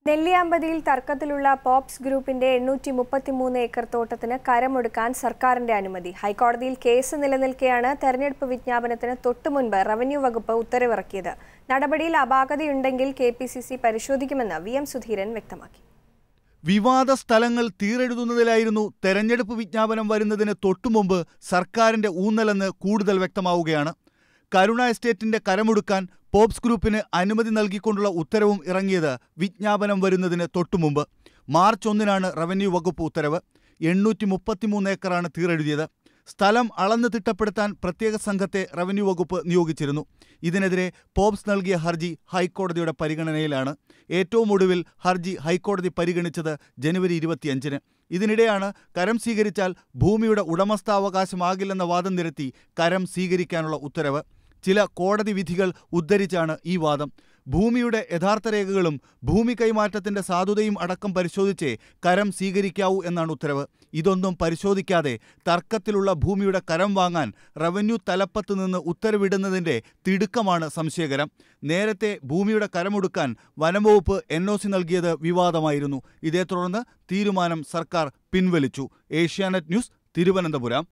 നെല്ലിയാമ്പതിയിൽ തർക്കത്തിലുള്ള pops ഗ്രൂപ്പിന്റെ എണ്ണൂറ്റി മുപ്പത്തിമൂന്ന് ഏക്കർ തോട്ടത്തിന് കരമൊടുക്കാൻ സർക്കാരിന്റെ അനുമതി ഹൈക്കോടതിയിൽ കേസ് നിലനിൽക്കെയാണ് തെരഞ്ഞെടുപ്പ് വിജ്ഞാപനത്തിന് തൊട്ടുമുൻപ് റവന്യൂ വകുപ്പ് ഉത്തരവിറക്കിയത് നടപടിയിൽ അപാകതയുണ്ടെങ്കിൽ കെ പി സി സി പരിശോധിക്കുമെന്ന് വി എം സുധീരൻ വ്യക്തമാക്കി വിവാദ സ്ഥലങ്ങൾ തീരെഴുതുന്നതിലായിരുന്നു തെരഞ്ഞെടുപ്പ് വിജ്ഞാപനം വരുന്നതിന് തൊട്ടുമുമ്പ് സർക്കാരിന്റെ ഊന്നലെന്ന് കൂടുതൽ വ്യക്തമാവുകയാണ് കരുണ എസ്റ്റേറ്റിന്റെ കരമൊടുക്കാൻ പോപ്സ് ഗ്രൂപ്പിന് അനുമതി നൽകിക്കൊണ്ടുള്ള ഉത്തരവും ഇറങ്ങിയത് വിജ്ഞാപനം വരുന്നതിന് തൊട്ടുമുമ്പ് മാർച്ച് ഒന്നിനാണ് റവന്യൂ വകുപ്പ് ഉത്തരവ് എണ്ണൂറ്റി മുപ്പത്തിമൂന്ന് ഏക്കറാണ് തീരെഴുതിയത് സ്ഥലം അളന്ന് തിട്ടപ്പെടുത്താൻ പ്രത്യേക സംഘത്തെ റവന്യൂ വകുപ്പ് നിയോഗിച്ചിരുന്നു ഇതിനെതിരെ പോപ്സ് നൽകിയ ഹർജി ഹൈക്കോടതിയുടെ പരിഗണനയിലാണ് ഏറ്റവും ഒടുവിൽ ഹർജി ഹൈക്കോടതി പരിഗണിച്ചത് ജനുവരി ഇരുപത്തിയഞ്ചിന് ഇതിനിടെയാണ് കരം സ്വീകരിച്ചാൽ ഭൂമിയുടെ ഉടമസ്ഥാവകാശമാകില്ലെന്ന വാദം നിരത്തി കരം സ്വീകരിക്കാനുള്ള ഉത്തരവ് ചില കോടതി വിധികൾ ഉദ്ധരിച്ചാണ് ഈ വാദം ഭൂമിയുടെ യഥാർത്ഥ രേഖകളും ഭൂമി കൈമാറ്റത്തിന്റെ സാധുതയും അടക്കം പരിശോധിച്ചേ കരം സ്വീകരിക്കാവൂ എന്നാണ് ഉത്തരവ് ഇതൊന്നും പരിശോധിക്കാതെ തർക്കത്തിലുള്ള ഭൂമിയുടെ കരം വാങ്ങാൻ റവന്യൂ തലപ്പത്ത് നിന്ന് ഉത്തരവിടുന്നതിന്റെ തിടുക്കമാണ് സംശയകരം നേരത്തെ ഭൂമിയുടെ കരമൊടുക്കാൻ വനംവകുപ്പ് എൻ ഒ സി നൽകിയത് വിവാദമായിരുന്നു ഇതേ തുടർന്ന് തീരുമാനം സർക്കാർ പിൻവലിച്ചു ഏഷ്യാനെറ്റ് ന്യൂസ് തിരുവനന്തപുരം